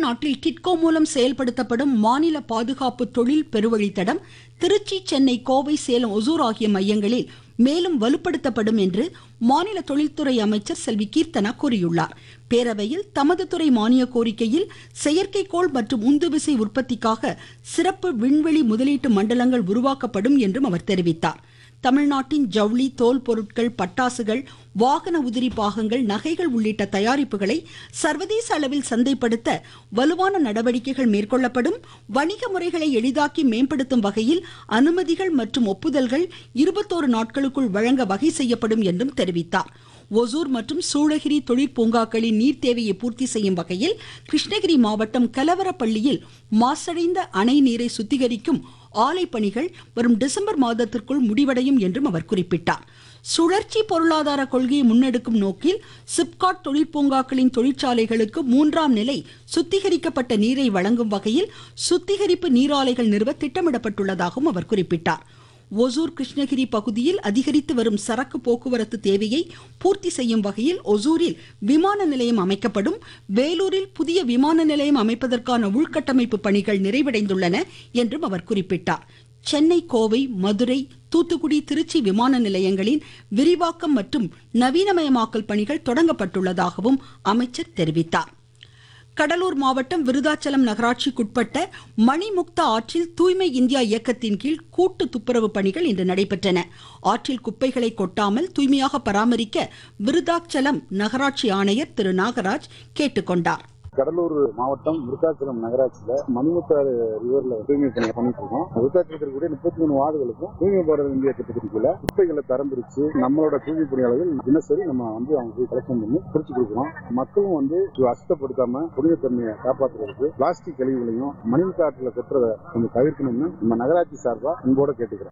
தமிழ்நாட்டில் கிட்கோ மூலம் செயல்படுத்தப்படும் மாநில பாதுகாப்பு தொழில் பெருவழித்தடம் திருச்சி சென்னை கோவை சேலம் ஒசூர் ஆகிய மையங்களில் மேலும் வலுப்படுத்தப்படும் என்று மாநில தொழில்துறை அமைச்சர் செல்வி கீர்த்தனா கூறியுள்ளார் பேரவையில் தமது துறை மானிய கோரிக்கையில் செயற்கைக்கோள் மற்றும் உந்துவிசை உற்பத்திக்காக சிறப்பு விண்வெளி முதலீட்டு மண்டலங்கள் உருவாக்கப்படும் என்றும் அவர் தெரிவித்தார் தமிழ்நாட்டின் ஜவுளி தோல் பொருட்கள் பட்டாசுகள் வாகன உதிரி பாகங்கள் நகைகள் உள்ளிட்ட தயாரிப்புகளை சர்வதேச அளவில் சந்தைப்படுத்த வலுவான நடவடிக்கைகள் மேற்கொள்ளப்படும் வணிக முறைகளை எளிதாக்கி மேம்படுத்தும் வகையில் அனுமதிகள் மற்றும் ஒப்புதல்கள் இருபத்தோரு நாட்களுக்குள் வழங்க வகை செய்யப்படும் என்றும் தெரிவித்தார் ஒசூர் மற்றும் சூளகிரி தொழிற்பூங்காக்களின் நீர் தேவையை பூர்த்தி செய்யும் வகையில் கிருஷ்ணகிரி மாவட்டம் கலவரப்பள்ளியில் மாசடைந்த அணை நீரை சுத்திகரிக்கும் ஆலை பணிகள் வரும் டிசம்பர் மாதத்திற்குள் முடிவடையும் என்றும் அவர் குறிப்பிட்டார் சுழற்சி பொருளாதார கொள்கையை முன்னெடுக்கும் நோக்கில் சிப்காட் தொழிற்பூங்காக்களின் தொழிற்சாலைகளுக்கு மூன்றாம் நிலை சுத்திகரிக்கப்பட்ட நீரை வழங்கும் வகையில் சுத்திகரிப்பு நீராலைகள் நிறுவ திட்டமிடப்பட்டுள்ளதாகவும் அவர் குறிப்பிட்டார் ஒசூர் கிருஷ்ணகிரி பகுதியில் அதிகரித்து வரும் சரக்கு போக்குவரத்து தேவையை பூர்த்தி செய்யும் வகையில் ஒசூரில் விமான நிலையம் அமைக்கப்படும் வேலூரில் புதிய விமான நிலையம் அமைப்பதற்கான உள்கட்டமைப்பு பணிகள் நிறைவடைந்துள்ளன என்றும் அவர் குறிப்பிட்டார் சென்னை கோவை மதுரை தூத்துக்குடி திருச்சி விமான நிலையங்களின் விரிவாக்கம் மற்றும் நவீனமயமாக்கல் பணிகள் தொடங்கப்பட்டுள்ளதாகவும் அமைச்சர் தெரிவித்தார் கடலூர் மாவட்டம் விருதாச்சலம் நகராட்சிக்குட்பட்ட மணிமுக்தா ஆற்றில் தூய்மை இந்தியா இயக்கத்தின் கீழ் கூட்டு துப்புரவு பணிகள் இன்று நடைபெற்றன ஆற்றில் குப்பைகளை கொட்டாமல் தூய்மையாக பராமரிக்க விருதாச்சலம் நகராட்சி ஆணையர் திரு நாகராஜ் கேட்டுக்கொண்டார் கடலூர் மாவட்டம் விருத்தாச்சலம் நகராட்சியில மணிமுத்தாறு ரிவர்ல தூய்மை பணி பண்ணிட்டு இருக்கோம் விருத்தாச்சலத்தில் இருக்கக்கூடிய முப்பத்தி மூணு வார்டுகளுக்கும் தூய்மை பாரத இந்தியா திட்டத்தின் கீழ குப்பைகளை தரம் பிரிச்சு நம்மளோட தூய்மை பணியாளர்கள் தினசரி நம்ம வந்து அவங்க போய் கலெக்ஷன் பண்ணி பிரிச்சு கொடுக்குறோம் மக்களும் வந்து அசுத்தப்படுத்தாம புனிதத்தன்மையை காப்பாற்றுறதுக்கு பிளாஸ்டிக் கழிவுகளையும் மணிமுத்தாற்றுல கொட்டுறதை கொஞ்சம் தவிர்க்கணும்னு நம்ம நகராட்சி சார்பா அன்போட கேட்டுக்கிறோம்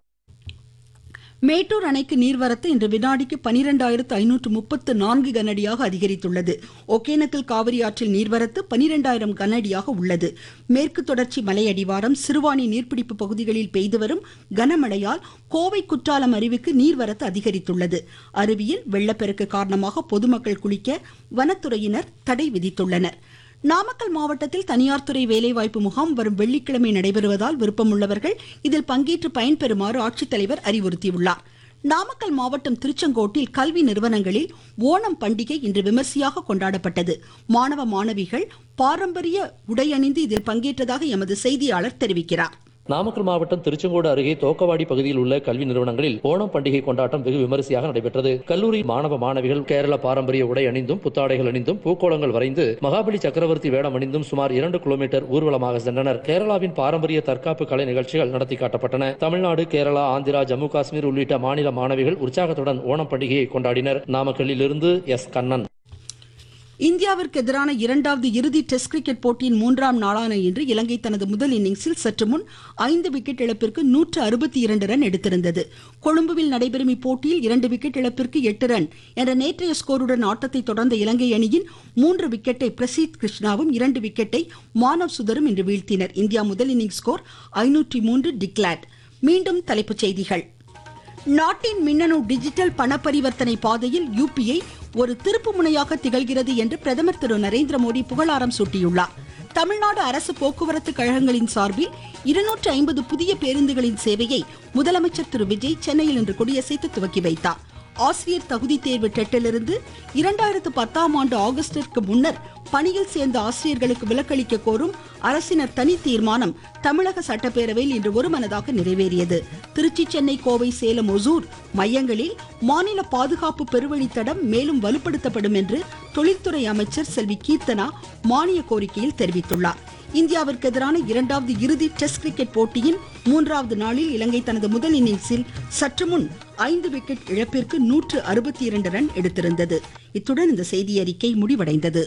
மேட்டூர் அணைக்கு நீர்வரத்து இன்று வினாடிக்கு பனிரெண்டாயிரத்து ஐநூற்று முப்பத்து நான்கு கனஅடியாக அதிகரித்துள்ளது ஒகேனக்கல் காவிரி ஆற்றில் நீர்வரத்து பனிரெண்டாயிரம் கனஅடியாக உள்ளது மேற்கு தொடர்ச்சி மலையடிவாரம் சிறுவாணி நீர்பிடிப்பு பகுதிகளில் பெய்து வரும் கனமழையால் கோவை குற்றாலம் அருவிக்கு நீர்வரத்து அதிகரித்துள்ளது அருவியில் வெள்ளப்பெருக்கு காரணமாக பொதுமக்கள் குளிக்க வனத்துறையினர் தடை விதித்துள்ளனர் நாமக்கல் மாவட்டத்தில் தனியார் துறை வேலைவாய்ப்பு முகாம் வரும் வெள்ளிக்கிழமை நடைபெறுவதால் விருப்பமுள்ளவர்கள் இதில் பங்கேற்று பயன்பெறுமாறு ஆட்சித்தலைவர் அறிவுறுத்தியுள்ளார் நாமக்கல் மாவட்டம் திருச்செங்கோட்டில் கல்வி நிறுவனங்களில் ஓணம் பண்டிகை இன்று விமர்சையாக கொண்டாடப்பட்டது மாணவ மாணவிகள் பாரம்பரிய உடையணிந்து இதில் பங்கேற்றதாக எமது செய்தியாளர் தெரிவிக்கிறார் நாமக்கல் மாவட்டம் திருச்செங்கோடு அருகே தோக்கவாடி பகுதியில் உள்ள கல்வி நிறுவனங்களில் ஓணம் பண்டிகை கொண்டாட்டம் வெகு விமரிசையாக நடைபெற்றது கல்லூரி மாணவ மாணவிகள் கேரள பாரம்பரிய உடை அணிந்தும் புத்தாடைகள் அணிந்தும் பூக்கோளங்கள் வரைந்து மகாபலி சக்கரவர்த்தி வேடம் அணிந்தும் சுமார் இரண்டு கிலோமீட்டர் ஊர்வலமாக சென்றனர் கேரளாவின் பாரம்பரிய தற்காப்பு கலை நிகழ்ச்சிகள் நடத்தி காட்டப்பட்டன தமிழ்நாடு கேரளா ஆந்திரா ஜம்மு காஷ்மீர் உள்ளிட்ட மாநில மாணவிகள் உற்சாகத்துடன் ஓணம் பண்டிகையை கொண்டாடினர் நாமக்கல்லில் இருந்து எஸ் கண்ணன் இந்தியாவிற்கு எதிரான இரண்டாவது இறுதி டெஸ்ட் கிரிக்கெட் போட்டியின் மூன்றாம் நாளான இன்று இலங்கை தனது முதல் இன்னிங்ஸில் சற்று முன் ஐந்து விக்கெட் இழப்பிற்கு நூற்று அறுபத்தி இரண்டு ரன் எடுத்திருந்தது கொழும்புவில் நடைபெறும் இப்போட்டியில் இரண்டு விக்கெட் இழப்பிற்கு எட்டு ரன் என்ற நேற்றைய ஸ்கோருடன் ஆட்டத்தை தொடர்ந்த இலங்கை அணியின் மூன்று விக்கெட்டை பிரசீத் கிருஷ்ணாவும் இரண்டு விக்கெட்டை மானவ் சுதரும் இன்று வீழ்த்தினர் இந்தியா முதல் இன்னிங்ஸ் ஸ்கோர் ஐநூற்றி மூன்று டிக்லாட் மீண்டும் தலைப்புச் செய்திகள் நாட்டின் மின்னணு டிஜிட்டல் பண பரிவர்த்தனை பாதையில் யூபிஐ ஒரு திருப்பு முனையாக திகழ்கிறது என்று பிரதமர் திரு நரேந்திர மோடி புகழாரம் சூட்டியுள்ளார் தமிழ்நாடு அரசு போக்குவரத்து கழகங்களின் சார்பில் இருநூற்று ஐம்பது புதிய பேருந்துகளின் சேவையை முதலமைச்சர் திரு விஜய் சென்னையில் இன்று கொடியசைத்து துவக்கி வைத்தார் ஆசிரியர் தகுதி தேர்வு டெட்டிலிருந்து இரண்டாயிரத்து பத்தாம் ஆண்டு ஆகஸ்டிற்கு முன்னர் பணியில் சேர்ந்த ஆசிரியர்களுக்கு விலக்களிக்க கோரும் அரசினர் தனி தீர்மானம் தமிழக சட்டப்பேரவையில் இன்று ஒருமனதாக நிறைவேறியது திருச்சி சென்னை கோவை சேலம் ஒசூர் மையங்களில் மாநில பாதுகாப்பு பெருவழித்தடம் மேலும் வலுப்படுத்தப்படும் என்று தொழில்துறை அமைச்சர் செல்வி கீர்த்தனா மானிய கோரிக்கையில் தெரிவித்துள்ளார் இந்தியாவிற்கு எதிரான இரண்டாவது இறுதி டெஸ்ட் கிரிக்கெட் போட்டியின் மூன்றாவது நாளில் இலங்கை தனது முதல் இன்னிங்ஸில் சற்று முன் ஐந்து விக்கெட் இழப்பிற்கு நூற்று அறுபத்தி இரண்டு ரன் எடுத்திருந்தது இத்துடன் இந்த செய்தி அறிக்கை முடிவடைந்தது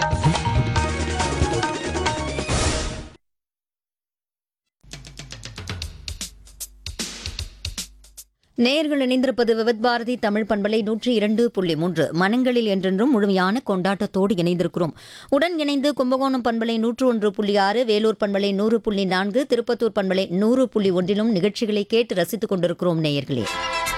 நேயர்கள் இணைந்திருப்பது விவத் பாரதி தமிழ் பண்பலை நூற்றி இரண்டு புள்ளி மூன்று மனங்களில் என்றென்றும் முழுமையான கொண்டாட்டத்தோடு இணைந்திருக்கிறோம் உடன் இணைந்து கும்பகோணம் பண்பலை நூற்று ஒன்று புள்ளி ஆறு வேலூர் பண்பலை நூறு புள்ளி நான்கு திருப்பத்தூர் பண்பலை நூறு புள்ளி ஒன்றிலும் நிகழ்ச்சிகளை கேட்டு ரசித்துக் கொண்டிருக்கிறோம் நேயர்களே